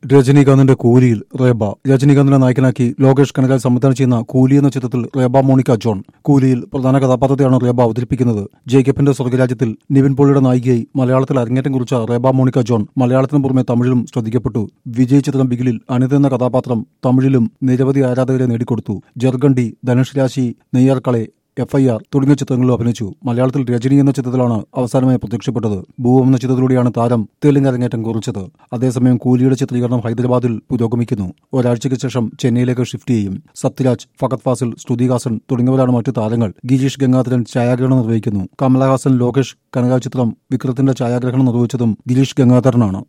രജനീകാന്തിന്റെ കൂലിയിൽ റേബ രജനീകാന്തിനെ നായകനാക്കി ലോകേഷ് കനകാൽ സംവിധാനം ചെയ്യുന്ന കൂലി എന്ന ചിത്രത്തിൽ റേബ മോണിക്ക ജോൺ കൂലിയിൽ പ്രധാന കഥാപാത്രത്തെയാണ് റേബ അവതരിപ്പിക്കുന്നത് ജേക്കബിന്റെ സ്വർഗരാജ്യത്തിൽ നിവിൻ പോളിയുടെ നായികയായി മലയാളത്തിൽ അരങ്ങേറ്റം കുറിച്ച റേബ മോണിക്ക ജോൺ മലയാളത്തിനു പുറമെ തമിഴിലും ശ്രദ്ധിക്കപ്പെട്ടു വിജയ് ചിത്രം ബിഗിലിൽ അനിത എന്ന കഥാപാത്രം തമിഴിലും നിരവധി ആരാധകരെ നേടിക്കൊടുത്തു ജർഗണ്ടി ധനുഷ് രാശി നെയ്യാർക്കളെ എഫ് ഐ ആർ തുടങ്ങിയ ചിത്രങ്ങളിലും അഭിനയിച്ചു മലയാളത്തിൽ രജനി എന്ന ചിത്രത്തിലാണ് അവസാനമായി പ്രത്യക്ഷപ്പെട്ടത് ഭൂവം എന്ന ചിത്രത്തിലൂടെയാണ് താരം തെലുങ്ക് അരങ്ങേറ്റം കുറിച്ചത് അതേസമയം കൂലിയുടെ ചിത്രീകരണം ഹൈദരാബാദിൽ പുരോഗമിക്കുന്നു ഒരാഴ്ചയ്ക്ക് ശേഷം ചെന്നൈയിലേക്ക് ഷിഫ്റ്റ് ചെയ്യും സത്യരാജ് ഫഗത് ഫാസിൽ ശ്രുതിഹാസൻ തുടങ്ങിയവരാണ് മറ്റു താരങ്ങൾ ഗിരീഷ് ഗംഗാധരൻ ഛായാഗ്രഹണം നിർവഹിക്കുന്നു കമലഹാസൻ ലോകേഷ് കനകാൽ ചിത്രം വിക്രത്തിന്റെ ഛായാഗ്രഹണം നിർവഹിച്ചതും ഗിരീഷ് ഗംഗാധരനാണ്